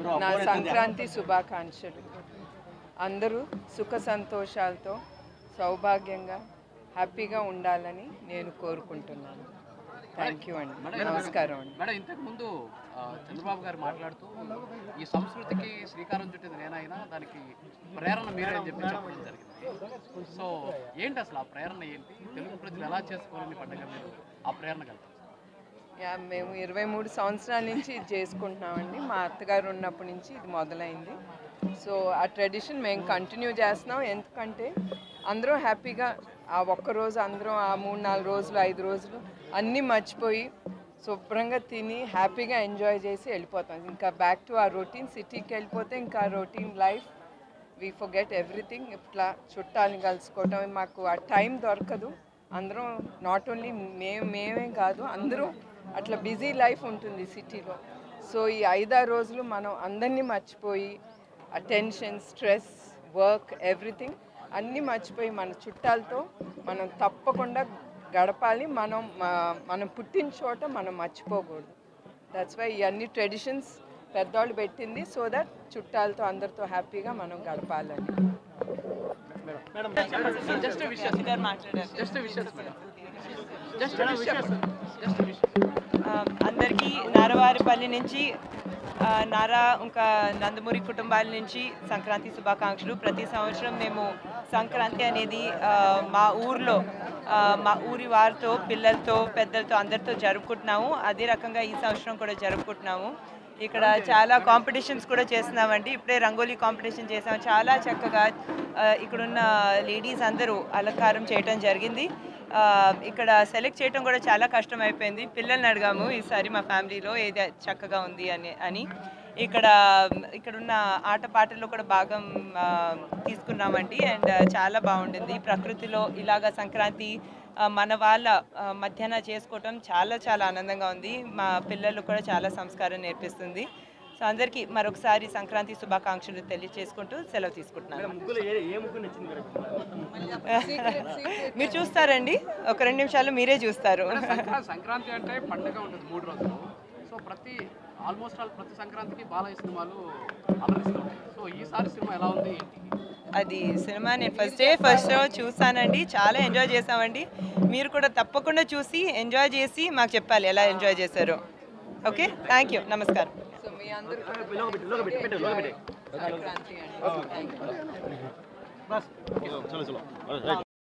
నా సంక్రాంతి శుభాకాంక్షలు అందరూ సుఖ సంతోషాలతో సౌభాగ్యంగా హ్యాపీగా ఉండాలని నేను కోరుకుంటున్నాను థ్యాంక్ యూ అండి నమస్కారం అండి మేడం ఇంతకు ముందు ఆ, చంద్రబాబు గారు మాట్లాడుతూ ఈ సంస్కృతికి శ్రీకారం చుట్టింది నేనైనా దానికి ప్రేరణ మీరే అని చెప్పి చెప్పడం జరిగింది సో ఏంటి అసలు ఆ ప్రేరణ ఏంటి తెలుగు ప్రజలు ఎలా చేసుకోవాలని పండుగ మీరు ఆ ప్రేరణ కలుగుతారు యా, మేము ఇరవై మూడు సంవత్సరాల నుంచి ఇది చేసుకుంటున్నామండి మా అత్తగారు ఉన్నప్పటి నుంచి ఇది మొదలైంది సో ఆ ట్రెడిషన్ మేము కంటిన్యూ చేస్తున్నాం ఎందుకంటే అందరం హ్యాపీగా ఆ ఒక్క రోజు అందరం ఆ మూడు నాలుగు రోజులు ఐదు రోజులు అన్నీ మర్చిపోయి శుభ్రంగా తిని హ్యాపీగా ఎంజాయ్ చేసి వెళ్ళిపోతాం ఇంకా బ్యాక్ టు ఆ రొటీన్ సిటీకి వెళ్ళిపోతే ఇంకా routine life we forget everything ఇట్లా చుట్టాలని కలుసుకోవటం మాకు ఆ టైం దొరకదు అందరం నాట్ ఓన్లీ మేము మేమే కాదు అందరూ అట్లా బిజీ లైఫ్ ఉంటుంది సిటీలో సో ఈ ఐదారు రోజులు మనం అందరినీ మర్చిపోయి ఆ టెన్షన్ స్ట్రెస్ వర్క్ ఎవ్రీథింగ్ అన్నీ మర్చిపోయి మన చుట్టాలతో మనం తప్పకుండా గడపాలి మనం మా- మనం పుట్టిన చోట మనం మర్చిపోకూడదు దట్స్ వై ఇవన్నీ ట్రెడిషన్స్ పెద్దవాళ్ళు పెట్టింది సో దట్ చుట్టాలతో అందరితో హ్యాపీగా మనం గడపాలని జస్ట్ విషయం జస్ట్ విషయం మేడం జస్ట్ విషయం జస్ట్ విషయం ఆ, అందరికీ నారవారిపల్లి నుంచి ఆ, నారా ఇంకా నందమూరి కుటుంబాల నుంచి సంక్రాంతి శుభాకాంక్షలు ప్రతి సంవత్సరం మేము సంక్రాంతి అనేది ఆ, మా ఊర్లో ఆ, మా ఊరి వారితో పిల్లలతో పెద్దలతో అందరితో జరుపుకుంటున్నాము అదే రకంగా ఈ సంవత్సరం కూడా జరుపుకుంటున్నాము ఇక్కడ చాలా కాంపిటీషన్స్ కూడా చేస్తున్నామండి ఇప్పుడే రంగోలీ కాంపిటీషన్ చేసాం చాలా చక్కగా ఆ, ఇక్కడున్న లేడీస్ అందరూ అలంకారం చేయటం జరిగింది ఆ, ఇక్కడ సెలెక్ట్ చేయటం కూడా చాలా కష్టం అయిపోయింది పిల్లల్ని అడిగాము ఈసారి మా ఫ్యామిలీలో ఏది చక్కగా ఉంది అని అని ఇక్కడ ఇక్కడున్న ఆటపాటల్లో కూడా భాగం ఆ, తీసుకున్నామండి అండ్ చాలా బాగుండింది ప్రకృతిలో ఇలాగ సంక్రాంతి ఆ, మన వాళ్ళ ఆ, మధ్యాహ్న చేసుకోవటం చాలా చాలా ఆనందంగా ఉంది మా పిల్లలు కూడా చాలా సంస్కారం నేర్పిస్తుంది సో అందరికీ మరొకసారి సంక్రాంతి శుభాకాంక్షలు తెలియజేసుకుంటూ సెలవు తీసుకుంటున్నాను మీరు చూస్తారండి ఒక రెండు నిమిషాలు మీరే చూస్తారు సంక్రాంతి సంక్రాంతి అంటే పండుగ ఉంటుంది మూడు రోజులు సో ప్రతి ఆల్మోస్ట్ ఆల్ ప్రతి సంక్రాంతికి బాలయ్య సినిమాలు అలరిస్తూ ఉంటాయి సో ఈసారి సినిమా ఎలా ఉంది ఏంటి అది సినిమా నేను ఫస్ట్ డే ఫస్ట్ షో చూసానండి చాలా ఎంజాయ్ చేసామండి మీరు కూడా తప్పకుండా చూసి ఎంజాయ్ చేసి మాకు చెప్పాలి ఎలా ఎంజాయ్ చేశారో ఓకే థ్యాంక్ యూ నమస్కారం సో మీ అందరూ కూడా సంక్రాంతి అండి థ్యాంక్ యూ